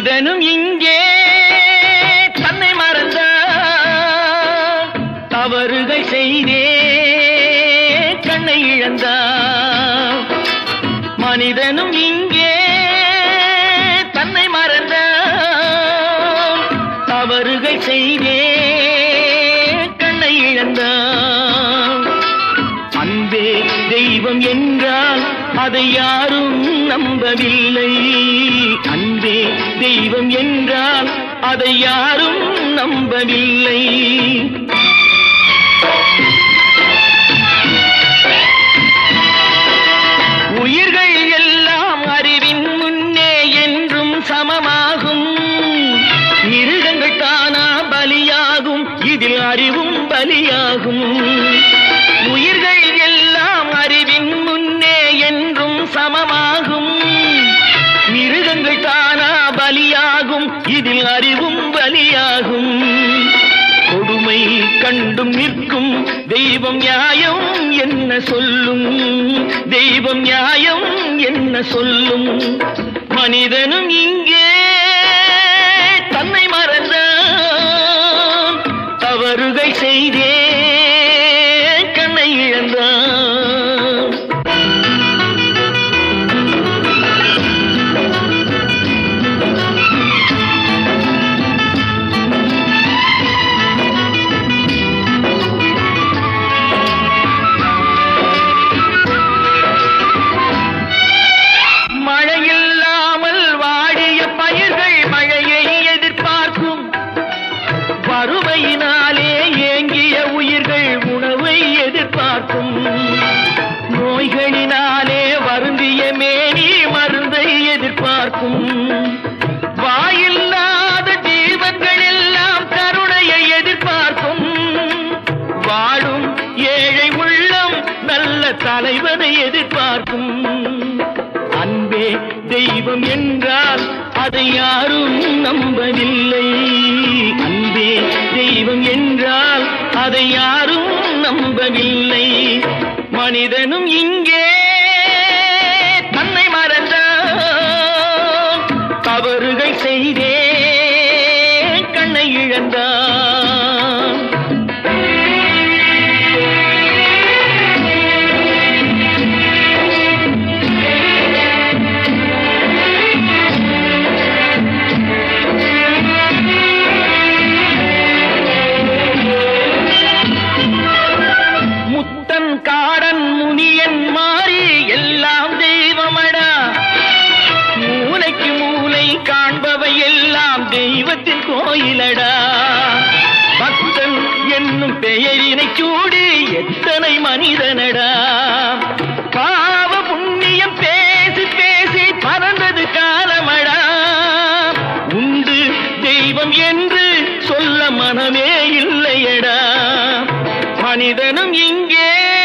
மனிதனும் இங்கே தன்னை மறந்தான் தவறுகள் செய்தே கண்ணை இழந்தான் மனிதனும் இங்கே தன்னை மறந்தான் தவறுகள் செய்தே கண்ணை இழந்தான் அன்பே தெய்வம் என்றால் அதை யாரும் நம்பவில்லை அன்பே தெய்வம் என்றால் அதை யாரும் நம்பவில்லை உயிர்கள் எல்லாம் அறிவின் முன்னே என்றும் சமமாகும் மிருகங்கள் தானா பலியாகும் இதில் அறிவும் பலியாகும் உயிர்கள் எல்லாம் அறிவின் முன்னே என்றும் சமமாகும் மிருகங்கள் தானா பலியாகும் இதில் அறிவும் பலியாகும் கொடுமை கண்டும் நிற்கும் தெய்வம் நியாயம் என்ன சொல்லும் தெய்வம் நியாயம் என்ன சொல்லும் மனிதனும் இங்கே தன்னை மறந்தான் தவறுகள் செய்தே கண்ணை இழந்தான் மழையில்லாமல் வாடிய பயிர்கள் மழையை எதிர்பார்க்கும் வறுமையினாலே ஏங்கிய உயிர்கள் உணவை எதிர்பார்க்கும் நோய்களினாலே வருந்திய மேனி மருந்தை எதிர்பார்க்கும் வாயில்லாத ஜீவன்கள் எல்லாம் கருணையை எதிர்பார்க்கும் வாழும் ஏழை உள்ளம் நல்ல தலைவனை எதிர்பார்க்கும் அன்பே தெய்வம் என்றால் அதை யாரும் நம்பவில்லை அன்பே தெய்வம் என்றால் அதை யாரும் நம்பவில்லை மனிதனும் இங்கே தன்னை மறந்தான் தவறுகள் செய்தே கண்ணை இழந்தான் முத்தன் காடன் முனியன் மாறி எல்லாம் தெய்வமடா மூளைக்கு மூளை காண்பவை எல்லாம் தெய்வத்தின் கோயிலடா பக்தன் என்னும் பெயரினை சூடி எத்தனை மனிதனடா பாவ புண்ணியம் பேசி பேசி பறந்தது காலமடா உண்டு தெய்வம் என்று சொல்ல மனமே இல்லையடா மனிதனும் இங்கே